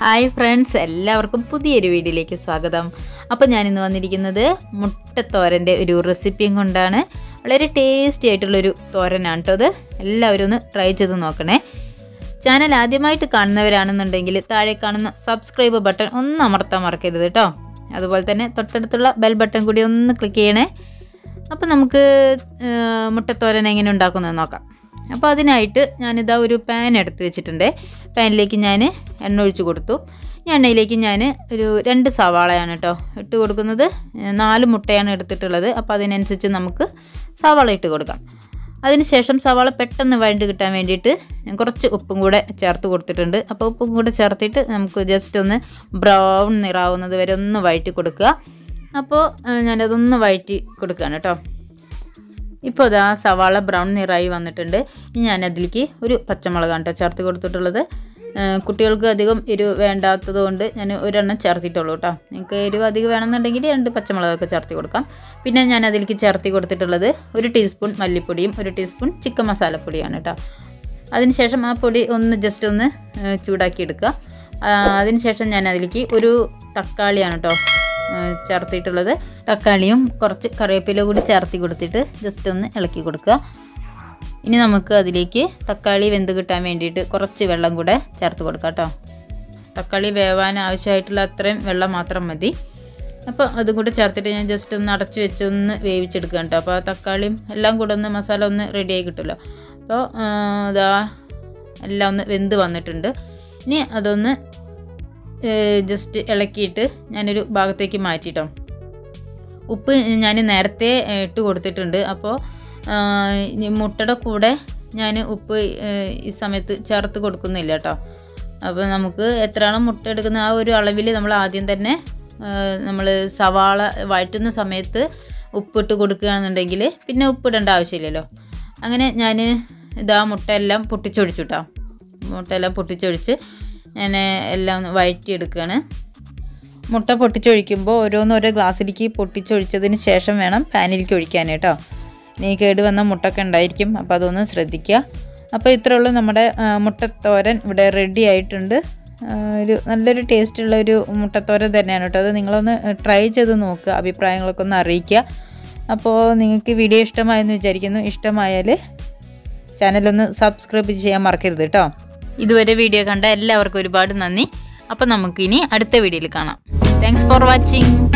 hi friends എല്ലാവർക്കും പുതിയൊരു വീഡിയോയിലേക്ക് സ്വാഗതം അപ്പോൾ ഞാനിന്ന് വന്നിരിക്കുന്നത് മുട്ടത്തോരൻ്റെ ഒരു റെസിപ്പിയും കൊണ്ടാണ് വളരെ ടേസ്റ്റി ആയിട്ടുള്ളൊരു തോരനാണ് കേട്ടോ അത് എല്ലാവരും ഒന്ന് ട്രൈ ചെയ്ത് നോക്കണേ ചാനൽ ആദ്യമായിട്ട് കാണുന്നവരാണെന്നുണ്ടെങ്കിൽ താഴെ കാണുന്ന സബ്സ്ക്രൈബ് ബട്ടൺ ഒന്ന് അമർത്താൻ മറക്കരുത് കേട്ടോ അതുപോലെ തന്നെ തൊട്ടടുത്തുള്ള ബെൽ ബട്ടൺ കൂടി ഒന്ന് ക്ലിക്ക് ചെയ്യണേ അപ്പോൾ നമുക്ക് ആ, മുട്ടത്തോരൻ എങ്ങനെ ഉണ്ടാക്കുന്നത് നോക്കാം അപ്പോൾ അതിനായിട്ട് ഞാനിതാ ഒരു പാൻ എടുത്ത് വെച്ചിട്ടുണ്ട് പാനിലേക്ക് ഞാൻ എണ്ണ ഒഴിച്ച് കൊടുത്തു ഈ എണ്ണയിലേക്ക് ഞാൻ ഒരു രണ്ട് സവാളയാണ് കേട്ടോ ഇട്ട് കൊടുക്കുന്നത് നാല് മുട്ടയാണ് എടുത്തിട്ടുള്ളത് അപ്പോൾ അതിനനുസരിച്ച് നമുക്ക് സവാള ഇട്ട് കൊടുക്കാം അതിനുശേഷം സവാള പെട്ടെന്ന് വഴണ്ട് കിട്ടാൻ വേണ്ടിയിട്ട് ഞാൻ കുറച്ച് ഉപ്പും കൂടെ ചേർത്ത് കൊടുത്തിട്ടുണ്ട് അപ്പോൾ ഉപ്പും കൂടെ ചേർത്തിട്ട് നമുക്ക് ജസ്റ്റ് ഒന്ന് ബ്രൗൺ നിറാവുന്നത് വരെ ഒന്ന് വഴറ്റി കൊടുക്കുക അപ്പോൾ ആ, ഞാനതൊന്ന് വഴറ്റി കൊടുക്കുകയാണ് കേട്ടോ ഇപ്പോൾ ഇതാ സവാള ബ്രൗൺ നിറായി വന്നിട്ടുണ്ട് ഇനി ഞാൻ അതിലേക്ക് ഒരു പച്ചമുളകാണ് കേട്ടോ ചേർത്ത് കൊടുത്തിട്ടുള്ളത് ആ, കുട്ടികൾക്ക് അധികം എരിവ് വേണ്ടാത്തത് കൊണ്ട് ഞാൻ ഒരെണ്ണം ചേർത്തിട്ടുള്ളൂ കേട്ടോ നിങ്ങൾക്ക് എരിവ് അധികം വേണമെന്നുണ്ടെങ്കിൽ രണ്ട് പച്ചമുളകൊക്കെ ചേർത്തി കൊടുക്കാം പിന്നെ ഞാൻ അതിലേക്ക് ചേർത്തി കൊടുത്തിട്ടുള്ളത് ഒരു ടീസ്പൂൺ മല്ലിപ്പൊടിയും ഒരു ടീസ്പൂൺ ചിക്കൻ മസാലപ്പൊടിയാണ് കേട്ടോ അതിനുശേഷം ആ പൊടി ഒന്ന് ജസ്റ്റ് ഒന്ന് ആ, ചൂടാക്കി എടുക്കുക ആ, അതിനുശേഷം ഞാൻ അതിലേക്ക് ഒരു തക്കാളിയാണ് കേട്ടോ ഏഹ് ചേർത്തിട്ടുള്ളത് തക്കാളിയും കുറച്ച് കറിവേപ്പില കൂടി ചേർത്തി കൊടുത്തിട്ട് ജസ്റ്റ് ഒന്ന് ഇളക്കി കൊടുക്കുക ഇനി നമുക്ക് അതിലേക്ക് തക്കാളി വെന്ത് കിട്ടാൻ വേണ്ടിയിട്ട് കുറച്ച് വെള്ളം കൂടെ ചേർത്ത് കൊടുക്കാം കേട്ടോ തക്കാളി വേവാൻ ആവശ്യമായിട്ടുള്ള അത്രയും വെള്ളം മാത്രം മതി അപ്പോൾ അതും കൂടെ ചേർത്തിട്ട് ഞാൻ ജസ്റ്റ് ഒന്ന് അടച്ച് വെച്ച് ഒന്ന് വേവിച്ചെടുക്കുക കേട്ടോ അപ്പോൾ ആ തക്കാളിയും എല്ലാം കൂടെ ഒന്ന് മസാല ഒന്ന് റെഡിയായി കിട്ടുമല്ലോ അപ്പോൾ ഇതാ എല്ലാം ഒന്ന് വെന്ത് വന്നിട്ടുണ്ട് ഇനി അതൊന്ന് ജസ്റ്റ് ഇളക്കിയിട്ട് ഞാനൊരു ഭാഗത്തേക്ക് മാറ്റിട്ടോ ഉപ്പ് ഞാൻ നേരത്തെ ഏ, ഇട്ട് കൊടുത്തിട്ടുണ്ട് അപ്പോൾ ആ, ഇനി മുട്ടയുടെ കൂടെ ഞാൻ ഉപ്പ് ഏ, ഈ സമയത്ത് ചേർത്ത് കൊടുക്കുന്നില്ല കേട്ടോ അപ്പോൾ നമുക്ക് എത്രയാണോ മുട്ട എടുക്കുന്ന ആ ഒരു അളവിൽ നമ്മൾ ആദ്യം തന്നെ നമ്മൾ സവാള വഴറ്റുന്ന സമയത്ത് ഉപ്പിട്ട് കൊടുക്കുകയാണെന്നുണ്ടെങ്കിൽ പിന്നെ ഉപ്പിടേണ്ട ആവശ്യമില്ലല്ലോ അങ്ങനെ ഞാൻ ഇതാ മുട്ടയെല്ലാം പൊട്ടിച്ചൊഴിച്ചു കേട്ടോ മുട്ടയെല്ലാം പൊട്ടിച്ചൊഴിച്ച് ഞാൻ എല്ലാം ഒന്ന് വഴറ്റിയെടുക്കുകയാണ് മുട്ട പൊട്ടിച്ചൊഴിക്കുമ്പോൾ ഓരോന്ന് ഓരോ ഗ്ലാസ്സിലേക്ക് പൊട്ടിച്ചൊഴിച്ചതിന് ശേഷം വേണം പാനിലേക്ക് ഒഴിക്കാൻ കേട്ടോ ഇനി കേട് വന്ന മുട്ടൊക്കെ ഉണ്ടായിരിക്കും അപ്പോൾ അതൊന്ന് ശ്രദ്ധിക്കുക അപ്പോൾ ഇത്രേ ഉള്ളൂ നമ്മുടെ ആ, മുട്ടത്തോരൻ ഇവിടെ റെഡി ആയിട്ടുണ്ട് ആ, ഒരു നല്ലൊരു ടേസ്റ്റുള്ള ഒരു മുട്ടത്തോരൻ തന്നെയാണ് കേട്ടോ അത് നിങ്ങളൊന്ന് ട്രൈ ചെയ്ത് നോക്കുക അഭിപ്രായങ്ങളൊക്കെ ഒന്ന് അറിയിക്കുക അപ്പോൾ നിങ്ങൾക്ക് വീഡിയോ ഇഷ്ടമായെന്ന് വിചാരിക്കുന്നു ഇഷ്ടമായാൽ ചാനലൊന്ന് സബ്സ്ക്രൈബ് ചെയ്യാൻ മറക്കരുത് കേട്ടോ ഇതുവരെ വീഡിയോ കണ്ട എല്ലാവർക്കും ഒരുപാട് നന്ദി അപ്പോൾ നമുക്കിനി അടുത്ത വീഡിയോയിൽ കാണാം താങ്ക്സ് ഫോർ വാച്ചിങ്